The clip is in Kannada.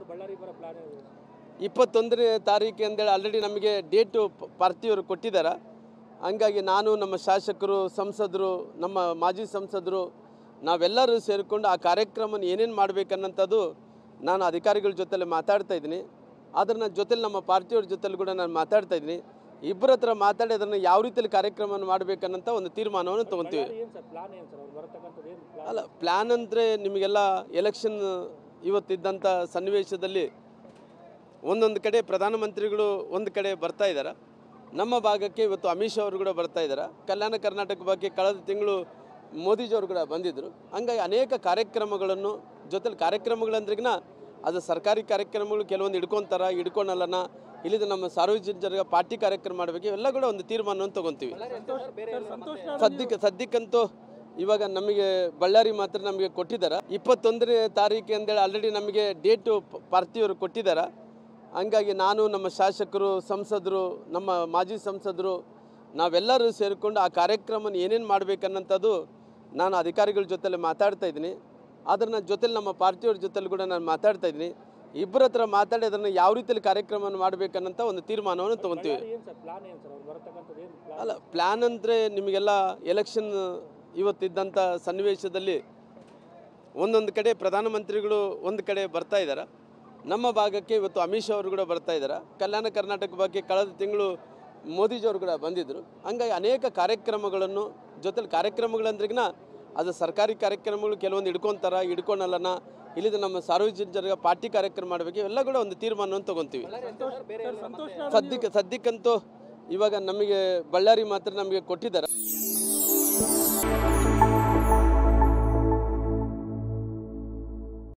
ಮತ್ತು ಬಳ್ಳಾರಿ ಬರೋ ಪ್ಲಾನ್ ಇದೆ ಇಪ್ಪತ್ತೊಂದನೇ ತಾರೀಕು ಅಂತೇಳಿ ಆಲ್ರೆಡಿ ನಮಗೆ ಡೇಟು ಪ- ಪಾರ್ಟಿಯವರು ಕೊಟ್ಟಿದ್ದಾರೆ ಹಂಗಾಗಿ ನಾನು ನಮ್ಮ ಶಾಸಕರು ಸಂಸದರು ನಮ್ಮ ಮಾಜಿ ಸಂಸದರು ನಾವೆಲ್ಲರೂ ಸೇರಿಕೊಂಡು ಆ ಕಾರ್ಯಕ್ರಮನ ಏನೇನು ಮಾಡಬೇಕನ್ನಂಥದ್ದು ನಾನು ಅಧಿಕಾರಿಗಳ ಜೊತೆಲಿ ಮಾತಾಡ್ತಾ ಇದ್ದೀನಿ ಆದರೆ ನನ್ನ ಜೊತೆಲಿ ನಮ್ಮ ಪಾರ್ಟಿಯವ್ರ ಜೊತೆಲಿ ಕೂಡ ನಾನು ಮಾತಾಡ್ತಾ ಇದ್ದೀನಿ ಇಬ್ಬರ ಹತ್ರ ಮಾತಾಡಿ ಅದನ್ನು ಯಾವ ರೀತಿಯಲ್ಲಿ ಕಾರ್ಯಕ್ರಮವನ್ನು ಮಾಡಬೇಕನ್ನಂಥ ಒಂದು ತೀರ್ಮಾನವನ್ನು ತೊಗೊತೀವಿ ಏನು ಸರ್ ಪ್ಲಾನ್ ಏನು ಸರ್ ಅವ್ರು ಬರತಕ್ಕಂಥದ್ದು ಏನು ಪ್ಲಾನ್ ಅಲ್ಲ ಪ್ಲ್ಯಾನ್ ಅಂದರೆ ನಿಮಗೆಲ್ಲ ಎಲೆಕ್ಷನ್ ಇವತ್ತಿದ್ದಂಥ ಸನ್ನಿವೇಶದಲ್ಲಿ ಒಂದೊಂದು ಕಡೆ ಪ್ರಧಾನಮಂತ್ರಿಗಳು ಒಂದು ಕಡೆ ಬರ್ತಾ ಇದ್ದಾರೆ ನಮ್ಮ ಭಾಗಕ್ಕೆ ಇವತ್ತು ಅಮಿತ್ ಶಾ ಅವರು ಕೂಡ ಬರ್ತಾ ಇದ್ದಾರೆ ಕಲ್ಯಾಣ ಕರ್ನಾಟಕ ಬಗ್ಗೆ ಕಳೆದ ತಿಂಗಳು ಮೋದಿಜಿಯವರು ಕೂಡ ಬಂದಿದ್ದರು ಹಂಗಾಗಿ ಅನೇಕ ಕಾರ್ಯಕ್ರಮಗಳನ್ನು ಜೊತೆಲಿ ಕಾರ್ಯಕ್ರಮಗಳಂದ್ರಿಗಿನ ಅದು ಸರ್ಕಾರಿ ಕಾರ್ಯಕ್ರಮಗಳು ಕೆಲವೊಂದು ಹಿಡ್ಕೊತಾರ ಹಿಡ್ಕೊಳಲ್ಲನ ಇಲ್ಲಿದ ನಮ್ಮ ಸಾರ್ವಜನಿಕರಿಗೆ ಪಾರ್ಟಿ ಕಾರ್ಯಕ್ರಮ ಮಾಡಬೇಕು ಇವೆಲ್ಲ ಕೂಡ ಒಂದು ತೀರ್ಮಾನವನ್ನು ತೊಗೊತೀವಿ ಸದ್ಯಕ್ಕೆ ಸದ್ಯಕ್ಕಂತೂ ಇವಾಗ ನಮಗೆ ಬಳ್ಳಾರಿ ಮಾತ್ರ ನಮಗೆ ಕೊಟ್ಟಿದ್ದಾರೆ ಇಪ್ಪತ್ತೊಂದನೇ ತಾರೀಕು ಅಂತೇಳಿ ಆಲ್ರೆಡಿ ನಮಗೆ ಡೇಟು ಪ- ಪಾರ್ಟಿಯವರು ಕೊಟ್ಟಿದ್ದಾರೆ ಹಂಗಾಗಿ ನಾನು ನಮ್ಮ ಶಾಸಕರು ಸಂಸದರು ನಮ್ಮ ಮಾಜಿ ಸಂಸದರು ನಾವೆಲ್ಲರೂ ಸೇರಿಕೊಂಡು ಆ ಕಾರ್ಯಕ್ರಮನ ಏನೇನು ಮಾಡಬೇಕನ್ನಂಥದ್ದು ನಾನು ಅಧಿಕಾರಿಗಳ ಜೊತೆಲಿ ಮಾತಾಡ್ತಾ ಇದ್ದೀನಿ ಆದರೆ ನನ್ನ ಜೊತೆಲಿ ನಮ್ಮ ಪಾರ್ಟಿಯವ್ರ ಜೊತೆಲಿ ಕೂಡ ನಾನು ಮಾತಾಡ್ತಾ ಇದ್ದೀನಿ ಇಬ್ಬರ ಹತ್ರ ಮಾತಾಡಿ ಅದನ್ನು ಯಾವ ರೀತಿಯಲ್ಲಿ ಕಾರ್ಯಕ್ರಮವನ್ನು ಮಾಡಬೇಕನ್ನಂಥ ಒಂದು ತೀರ್ಮಾನವನ್ನು ತೊಗೊತೀವಿ ಏನು ಸರ್ ಪ್ಲಾನ್ ಏನು ಸರ್ ಅವ್ರು ಬರತಕ್ಕಂಥದ್ದು ಏನು ಪ್ಲಾನ್ ಅಲ್ಲ ಪ್ಲ್ಯಾನ್ ಅಂದರೆ ನಿಮಗೆಲ್ಲ ಎಲೆಕ್ಷನ್ ಇವತ್ತಿದ್ದಂಥ ಸನ್ನಿವೇಶದಲ್ಲಿ ಒಂದೊಂದು ಕಡೆ ಪ್ರಧಾನಮಂತ್ರಿಗಳು ಒಂದು ಕಡೆ ಬರ್ತಾ ಇದ್ದಾರೆ ನಮ್ಮ ಭಾಗಕ್ಕೆ ಇವತ್ತು ಅಮಿತ್ ಶಾ ಅವರು ಕೂಡ ಬರ್ತಾ ಇದ್ದಾರೆ ಕಲ್ಯಾಣ ಕರ್ನಾಟಕ ಬಗ್ಗೆ ಕಳೆದ ತಿಂಗಳು ಮೋದಿಜಿಯವರು ಕೂಡ ಬಂದಿದ್ದರು ಹಂಗಾಗಿ ಅನೇಕ ಕಾರ್ಯಕ್ರಮಗಳನ್ನು ಜೊತೆಲಿ ಕಾರ್ಯಕ್ರಮಗಳಂದ್ರಿಗಿನ ಅದು ಸರ್ಕಾರಿ ಕಾರ್ಯಕ್ರಮಗಳು ಕೆಲವೊಂದು ಹಿಡ್ಕೊತಾರ ಹಿಡ್ಕೊಳಲ್ಲನ ಇಲ್ಲಿದ ನಮ್ಮ ಸಾರ್ವಜನಿಕರಿಗೆ ಪಾರ್ಟಿ ಕಾರ್ಯಕ್ರಮ ಮಾಡಬೇಕು ಇವೆಲ್ಲ ಕೂಡ ಒಂದು ತೀರ್ಮಾನವನ್ನು ತೊಗೊತೀವಿ ಸದ್ಯಕ್ಕೆ ಸದ್ಯಕ್ಕಂತೂ ಇವಾಗ ನಮಗೆ ಬಳ್ಳಾರಿ ಮಾತ್ರ ನಮಗೆ ಕೊಟ್ಟಿದ್ದಾರೆ